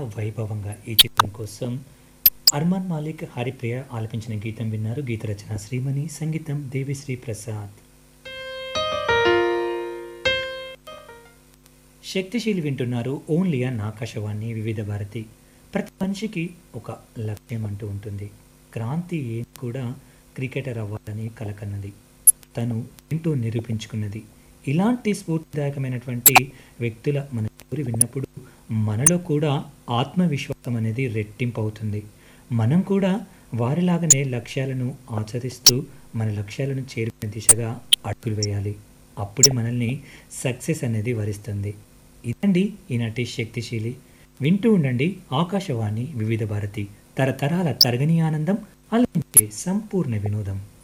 వైభవంగా ఈ చిత్రం కోసం అర్మాన్ మాలిక్ హరిప్రియ ఆలపించిన గీతం విన్నారు గీత రచన శ్రీమణి సంగీతం దేవిశ్రీ ప్రసాద్ శక్తిశీలి వింటున్నారు ఓన్లీ అన్ ఆకాశవాణి వివిధ భారతి ప్రతి మనిషికి ఒక లక్ష్యం అంటూ ఉంటుంది క్రాంతి ఏం కూడా క్రికెటర్ అవ్వాలని కలకన్నది తను ఎంతో నిరూపించుకున్నది ఇలాంటి స్ఫూర్తిదాయకమైనటువంటి వ్యక్తుల మన ఊరి విన్నప్పుడు మనలో కూడా ఆత్మవిశ్వాసం అనేది రెట్టింపు అవుతుంది మనం కూడా వారిలాగానే లక్ష్యాలను ఆచరిస్తూ మన లక్ష్యాలను చేరుకునే దిశగా అడుగులు వేయాలి అప్పుడే మనల్ని సక్సెస్ అనేది వరిస్తుంది ఇదండి ఈనాటి శక్తిశీలి వింటూ ఉండండి ఆకాశవాణి వివిధ భారతి తరతరాల తరగని ఆనందం అలరించే సంపూర్ణ వినోదం